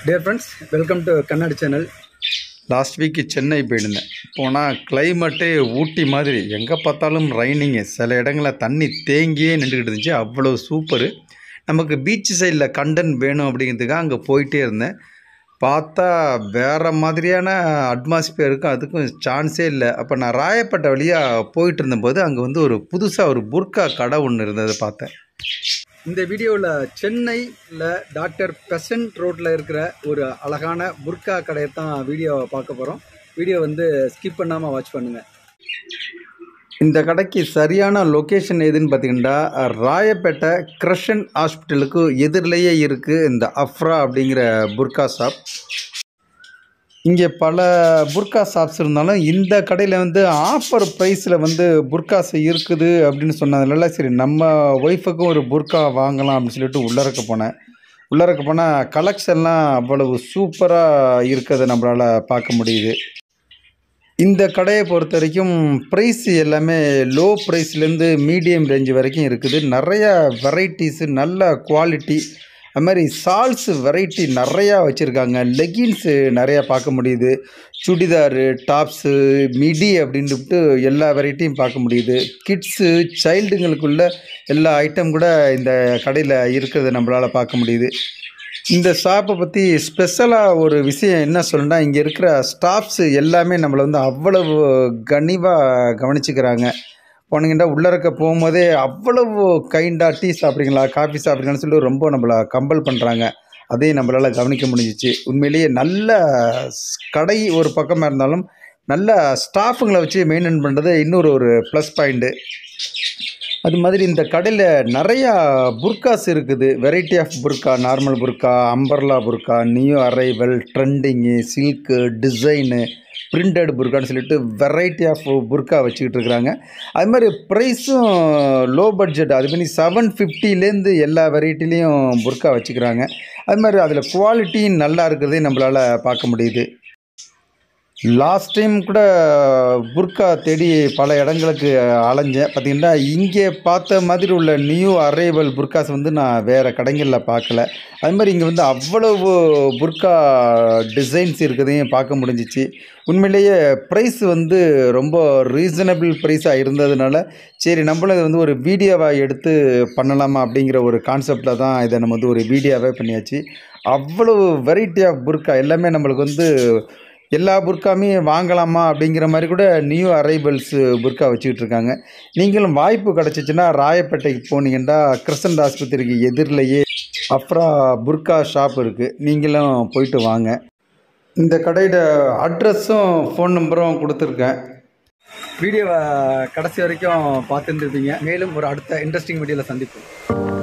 dear friends welcome to Kannadi channel last week Chennai போயிருந்தேன் போனால் கிளைமேட்டே ஊட்டி மாதிரி எங்கே பார்த்தாலும் ரைனிங்கு சில இடங்களில் தண்ணி தேங்கியே நின்றுக்கிட்டு இருந்துச்சு அவ்வளோ சூப்பரு நமக்கு பீச் சைடில் கண்டன் வேணும் அப்படிங்கிறதுக்காக அங்கே போயிட்டே இருந்தேன் பார்த்தா வேறு மாதிரியான அட்மாஸ்பியருக்கும் அதுக்கும் சான்ஸே இல்லை அப்போ நான் ராயப்பேட்டை வழியாக போயிட்டு இருந்தபோது அங்கே வந்து ஒரு புதுசாக ஒரு புர்கா கடை ஒன்று இருந்ததை பார்த்தேன் இந்த வீடியோவில் சென்னையில் டாக்டர் பெசன்ட் ரோட்டில் இருக்கிற ஒரு அழகான புர்கா கடையை தான் வீடியோவை பார்க்க போகிறோம் வீடியோ வந்து ஸ்கிப் பண்ணாமல் வாட்ச் பண்ணுங்கள் இந்த கடைக்கு சரியான லொக்கேஷன் எதுன்னு பார்த்தீங்கன்னா ராயப்பேட்டை கிரஷன் ஹாஸ்பிட்டலுக்கு எதிரிலேயே இருக்குது இந்த அஃப்ரா அப்படிங்கிற புர்கா ஷாப் இங்கே பல புர்கா ஷாப்ஸ் இருந்தாலும் இந்த கடையில் வந்து ஆஃபர் ப்ரைஸில் வந்து புர்காஸ் இருக்குது அப்படின்னு சொன்னதுனால சரி நம்ம ஒய்ஃபுக்கும் ஒரு புர்கா வாங்கலாம் அப்படின்னு சொல்லிட்டு உள்ளறக்க போனேன் உள்ளறக்க போனால் கலெக்ஷன்லாம் அவ்வளவு சூப்பராக இருக்கிறத நம்மளால் பார்க்க முடியுது இந்த கடையை பொறுத்த வரைக்கும் ப்ரைஸ் எல்லாமே லோ ப்ரைஸ்லேருந்து மீடியம் ரேஞ்ச் வரைக்கும் இருக்குது நிறைய வெரைட்டிஸு நல்ல குவாலிட்டி அது மாதிரி சால்ஸ் வெரைட்டி நிறையா வச்சுருக்காங்க லெகின்ஸு நிறையா பார்க்க முடியுது சுடிதாரு டாப்ஸு மிடி அப்படின்ட்டு எல்லா வெரைட்டியும் பார்க்க முடியுது கிட்ஸு சைல்டுங்களுக்குள்ள எல்லா ஐட்டம் கூட இந்த கடையில் இருக்கிறத நம்மளால் பார்க்க முடியுது இந்த ஷாப்பை பற்றி ஸ்பெஷலாக ஒரு விஷயம் என்ன சொல்லணும்னா இங்கே இருக்கிற ஸ்டாஃப்ஸு எல்லாமே நம்மளை வந்து அவ்வளவு கனிவாக கவனிச்சுக்கிறாங்க போனீங்கன்னா உள்ளறக்க போகும்போதே அவ்வளவு கைண்டாக டீ சாப்பிட்றீங்களா காஃபி சாப்பிட்றீங்களான்னு சொல்லி ரொம்ப நம்மளை கம்பல் பண்ணுறாங்க அதையும் நம்மளால் கவனிக்க முடிஞ்சிச்சு உண்மையிலேயே நல்ல ஸ்- கடை ஒரு பக்கமாக இருந்தாலும் நல்ல ஸ்டாஃபுங்களை வச்சு மெயின்டைன் பண்ணுறது இன்னொரு ஒரு ப்ளஸ் பாயிண்ட்டு அது மாதிரி இந்த கடையில் நிறையா புர்காஸ் இருக்குது variety of burqa normal burqa umbrella burqa new arrival trending silk design printed புர்கான்னு சொல்லிட்டு வெரைட்டி ஆஃப் புர்கா வச்சுக்கிட்டு இருக்கிறாங்க அது மாதிரி ப்ரைஸும் லோ பட்ஜெட் அது பண்ணி செவன் ஃபிஃப்டிலேருந்து எல்லா வெரைட்டிலையும் புர்கா வச்சுக்கிறாங்க அது மாதிரி அதில் குவாலிட்டியும் நல்லா இருக்கிறதையும் நம்மளால் பார்க்க முடியுது லாஸ்ட் டைம் கூட புர்கா தேடி பல இடங்களுக்கு அலைஞ்சேன் பார்த்தீங்கன்னா இங்கே பார்த்த மாதிரி உள்ள நியூ அரைவல் புர்காஸ் வந்து நான் வேறு கடைகளில் பார்க்கல அது மாதிரி இங்கே வந்து அவ்வளவு புர்கா டிசைன்ஸ் இருக்கிறதையும் பார்க்க முடிஞ்சிச்சு உண்மையிலேயே ப்ரைஸ் வந்து ரொம்ப ரீசனபிள் ப்ரைஸாக இருந்ததுனால சரி நம்மளும் இதை வந்து ஒரு வீடியோவாக எடுத்து பண்ணலாமா அப்படிங்கிற ஒரு கான்செப்டில் தான் இதை நம்ம வந்து ஒரு வீடியோவே பண்ணியாச்சு அவ்வளவு வெரைட்டி ஆஃப் புர்கா எல்லாமே நம்மளுக்கு வந்து எல்லா புர்காமே வாங்கலாமா அப்படிங்கிற மாதிரி கூட நியூ அரைவல்ஸ் புர்கா வச்சுக்கிட்டு இருக்காங்க நீங்களும் வாய்ப்பு கிடச்சிச்சின்னா ராயப்பேட்டைக்கு போனீங்கன்னா கிருஷ்ணன் ஆஸ்பத்திரிக்கு எதிரிலேயே அப்ரா புர்கா ஷாப் இருக்குது நீங்களும் போயிட்டு வாங்க இந்த கடையோட அட்ரஸும் ஃபோன் நம்பரும் கொடுத்துருக்கேன் வீடியோவை கடைசி வரைக்கும் பார்த்துருந்துருப்பீங்க மேலும் ஒரு அடுத்த இன்ட்ரெஸ்டிங் வீடியோவில் சந்திப்போம்